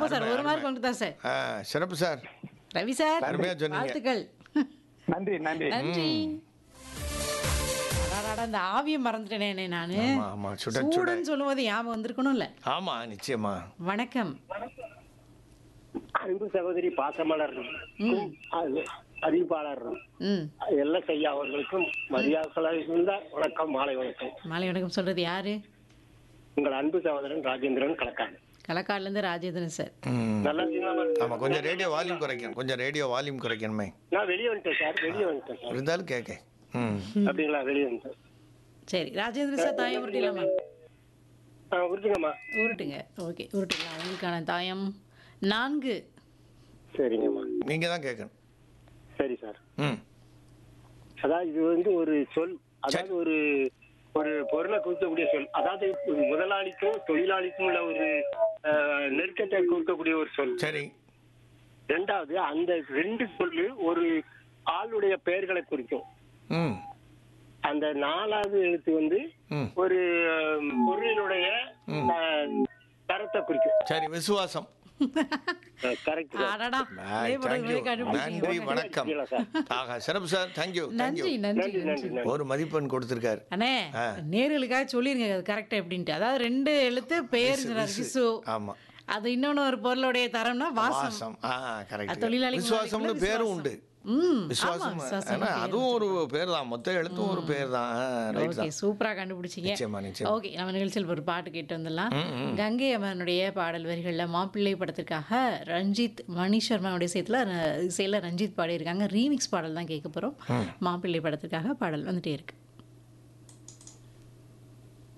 Super sir ஒரு mark வந்துட்டு தான் சார் ஆ, சிறப்பு சார் ரவி சார் அருமையா சொன்னீங்க. வாழ்த்துக்கள் நன்றி நன்றி நன்றி அடாடாடா, இந்த ஆவியை மறந்துட்டேனே நானு ஆமா ஆமா சுட சுட சூடுன்னு சொல்லும்போது ஞாபகம் வந்திருக்கணும்ல ஆமா நிச்சயமா வணக்கம் அன்பு சகோதரி பாசமலர் அது- அறிவிப்பாளர் ம் எல்லாம் செய்ய அவர்களுக்கும் மரியாதை இருந்த வணக்கம் மாலை வணக்கம் மாலை வணக்கம் சொல்றது யாரு உங்கள் அன்பு சகோதரன் ராஜேந்திரன் கலக்காங்க களக்காடுல இருந்து ராஜேந்திரன் சார் ம். நல்லா இருக்கீங்களா? ஆமா கொஞ்சம் ரேடியோ வால்யூம் குறைக்கணும் கொஞ்சம் ரேடியோ வால்யூம் குறைக்கணுமே நான் வெளியே வந்துட்டேன் சார் வெளியே வந்துட்டேன் சார் இருந்தாலும் கேட்க ம் அப்படிங்களா வெளியே வந்துட்டேன் சரி ராஜேந்திரன் சார் தாயம் உருட்டிடலாமா ஆ உறுதிங்கம்மா உருட்டுங்க ஓகே உருட்டுங்களா உங்களுக்கான தாயம் நான்கு சரிங்கம்மா நீங்க தான் கேட்கணும் சரி சார் ம் அதாவது இது வந்து ஒரு சொல் அதாவது ஒரு ஒரு பொருளை குறிக்கக்கூடிய சொல் அதாவது ஒரு முதலாளிக்கும் தொழிலாளிக்கும் உள்ள ஒரு அஹ், நெருக்கத்தை குறிக்கக்கூடிய ஒரு சொல் சரி ரெண்டாவது அந்த ரெண்டு சொல்லு ஒரு ஆளுடைய பெயர்களை குறிக்கும் ம் அந்த நாலாவது எழுத்து வந்து ம் ஒரு அஹ், பொருளினுடைய அஹ், தரத்தை குறிக்கும் சரி விசுவாசம் கரெக்ட் அடடா ஆ, இதே போல thank you. இவரே கண்டுபிடிச்சீங்க. நன்றி வணக்கம் சார் ஆகா சிறப்பு சார் தேங்க்யூ நன்றி தேங்க்யூ நன்றி நன்றி நன்றி நன்றி ஒரு மதிப்பெண் கொடுத்துருக்காரு அண்ணே ஆ. நேர்களுக்காக சொல்லிருங்க அது கரெக்டா எப்படின்ட்டு அதாவது ரெண்டு எழுத்து பெயர் விசு ஆமா அது இன்னொன்னு ஒரு பொருளுடைய தரம்னா வாசம் வாசம் ஆ கரெக்ட் தொழிலாளிக்கு விசுவாசம்னு முன்னாடி பேரும் விசுவாசம். உண்டு ம் விசுவாசம் ஆமா, விசுவாசம் ஏன்னா பேர் அதுவும் ஒரு பேர் தான் மொத்த எழுத்தும் ஒரு பேர் தான் ரைட் ஓகே தான் சூப்பரா கண்டுபிடிச்சீங்க நிச்சயமா, நிச்சயமா. ஓகே நம்ம நிகழ்ச்சியில் ஒரு பாட்டு கேட்டு வந்துடலாம் கங்கை அமரனுடைய பாடல் வரிகளில் மாப்பிள்ளை படத்திற்காக ரஞ்சித் மணி சர்மாவுடைய சேர்த்துல இசையில் ரஞ்சித் பாடியிருக்காங்க ரீமிக்ஸ் பாடல் தான் கேட்க போறோம் மாப்பிள்ளை படத்திற்காக பாடல் வந்துட்டே இருக்கு